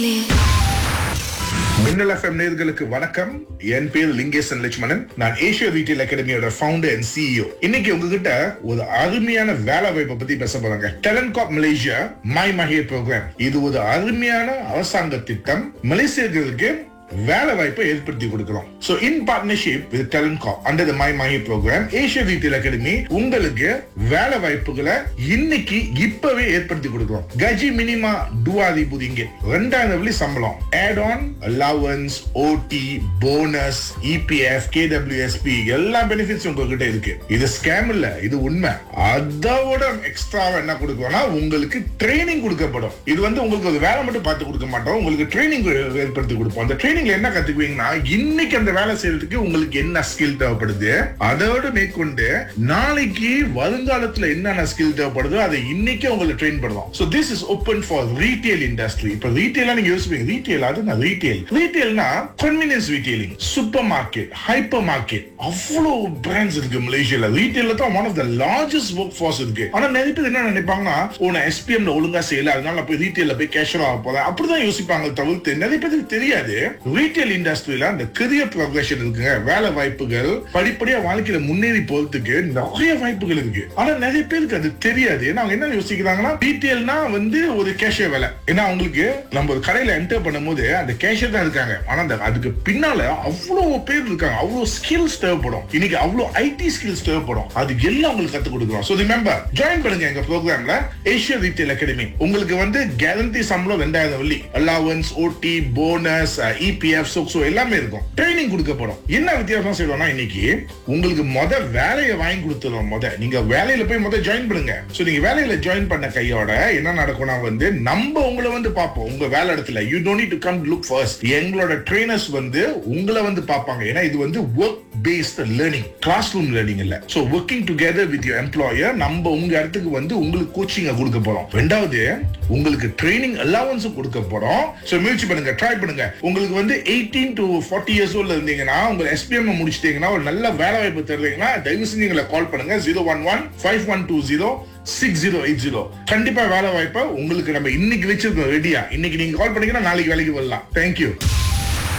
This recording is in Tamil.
மின்னல் எஃப்எம் நேர்களுக்கு வணக்கம் என் பேர் லிங்கேசன் லட்சுமணன் நான் ஏஷியா ரீட்டைல் அகாடமியோட ஃபவுண்டர் அண்ட் சிஇஓ இன்னைக்கு உங்ககிட்ட ஒரு அருமையான வேலை வாய்ப்பை பத்தி பேச போறாங்க TalentCorp Malaysia MyMahir program இது ஒரு அருமையான அரசாங்க திட்டம் மலேசியர்களுக்கு வேலை வாய்ப்பை ஏற்படுத்தி கொடுக்கிறோம் so in partnership with TalentCorp under the MyMahir program Asia retail academy உங்களுக்கு வேலை வாய்ப்புகளை இன்னைக்கு இப்பவே ஏற்படுத்தி கொடுக்கிறோம் கஜி மினிமா டுவாதி புதிங்க ரெண்டாயிரம் வெள்ளி சம்பளம் add on allowance OT bonus EPF KWSP எல்லா பெனிஃபிட்ஸ் உங்ககிட்ட இருக்கு இது ஸ்கேம் இல்ல இது உண்மை அதோட எக்ஸ்ட்ரா என்ன கொடுக்கணும்னா உங்களுக்கு ட்ரைனிங் கொடுக்கப்படும் இது வந்து உங்களுக்கு ஒரு வேலை மட்டும் பார்த்து கொடுக்க மாட்டோம் உங்களுக்கு ட்ரைனிங் ஏற்படுத்தி கொடுப்போம் அந்த ட்ரைனிங்ல என்ன கத்துக்குவீங்கன்னா இன்னைக்கு அந்த வேலை செய்யறதுக்கு உங்களுக்கு என்ன ஸ்கில் தேவைப்படுது அதோட மேற்கொண்டு நாளைக்கு வருங்காலத்துல என்னென்ன ஸ்கில் தேவைப்படுதோ அதை இன்னைக்கு உங்களுக்கு ட்ரெயின் பண்ணுவோம் so this is open for retail industry இப்ப ரீட்டைலா நீங்க யோசிப்பீங்க ரீட்டைல் அது நான் ரீட்டைல் ரீட்டைல்னா convenience retailing super market hyper market அவ்வளவு பிராண்ட்ஸ் இருக்கு மலேசியால ரீட்டைல்ல தான் one of the largest work force இருக்கு ஆனா நிறைய பேர் என்ன நினைப்பாங்கன்னா உன எஸ்பிஎம்ல ஒழுங்கா செய்யல அதனால நான் போய் ரீட்டைல்ல போய் கேஷர் ஆக போறேன் அப்படிதான் யோசிப்பாங்க தவிர்த்து நிறைய பேருக்கு தெரியாது ரீட்டைல் இண்டஸ்ட்ரியில அந்த கரியர் ப்ரொக்ரஷன் இருக்குங்க வேலை வாய்ப்புகள் படிப்படியா வாழ்க்கையில முன்னேறி போறதுக்கு நிறைய வாய்ப்புகள் இருக்கு ஆனா நிறைய பேருக்கு அது தெரியாது ஏன்னா அவங்க என்ன யோசிக்கிறாங்கன்னா ரீட்டைல்னா வந்து ஒரு கேஷியர் வேலை ஏன்னா அவங்களுக்கு நம்ம ஒரு கடையில என்டர் பண்ணும்போது அந்த கேஷியர் தான் இருக்காங்க ஆனா அந்த அதுக்கு பின்னால அவ்வளவு பேர் இருக்காங்க அவ்வளவு ஸ்கில்ஸ் தேவைப்படும் இன்னைக்கு அவ்வளவு ஐடி ஸ்கில்ஸ் தேவைப்படும் அது எல்லாம் உங்களுக்கு கத்து கொடுக்குறோம் சோ ரிமெம்பர் ஜாயின் பண்ணுங்க எங்க ப்ரோக்ராம்ல ஏஷியா ரீட்டைல் அகாடமி உங்களுக்கு வந்து கேரண்டி சம்பளம் ரெண்டாயிரம் வெள்ளி அலவன்ஸ் ஓடி போனஸ் இபிஎஃப் சோக்ஸோ எல்லாமே இருக்கும் ட்ரைனிங் கொடுக்கப்படும் என்ன வித்தியாசம் செய்வோம்னா இன்னைக்கு உங்களுக்கு முத வேலையை வாங்கி கொடுத்துருவோம் முத நீங்க வேலையில போய் முத ஜாயின் பண்ணுங்க சோ நீங்க வேலையில ஜாயின் பண்ண கையோட என்ன நடக்கும்னா வந்து நம்ம உங்களை வந்து பார்ப்போம் உங்க வேலை இடத்துல you don't need to come look first எங்களோட ட்ரெயினர்ஸ் வந்து உங்களை வந்து பார்ப்பாங்க ஏன்னா இது வந்து work based learning class room learning இல்ல so working together with your employer நம்ம உங்க இடத்துக்கு வந்து உங்களுக்கு கோச்சிங்க கொடுக்க போறோம் ரெண்டாவது உங்களுக்கு ட்ரைனிங் அலவன்ஸும் கொடுக்க போறோம் சோ முயற்சி பண்ணுங்க ட்ரை பண்ணுங்க உங்களுக்கு வந்து எயிட்டீன் டு ஃபார்ட்டி இயர்ஸ் ஓல்ல இருந்தீங்கன்னா உங்க எஸ்பிஎம் முடிச்சிட்டீங்கன்னா ஒரு நல்ல வேலை வாய்ப்பு தருவீங்கன்னா தயவு செஞ்சு எங்களை கால் பண்ணுங்க zero one one five one two zero six zero eight zero கண்டிப்பா வேலை வாய்ப்பை உங்களுக்கு நம்ம இன்னைக்கு வச்சிருக்கோம் ரெடியா இன்னைக்கு நீங்க கால் பண்ணீங்கன்னா நாளைக்கு வேலைக்கு வரலாம் தேங்க்யூ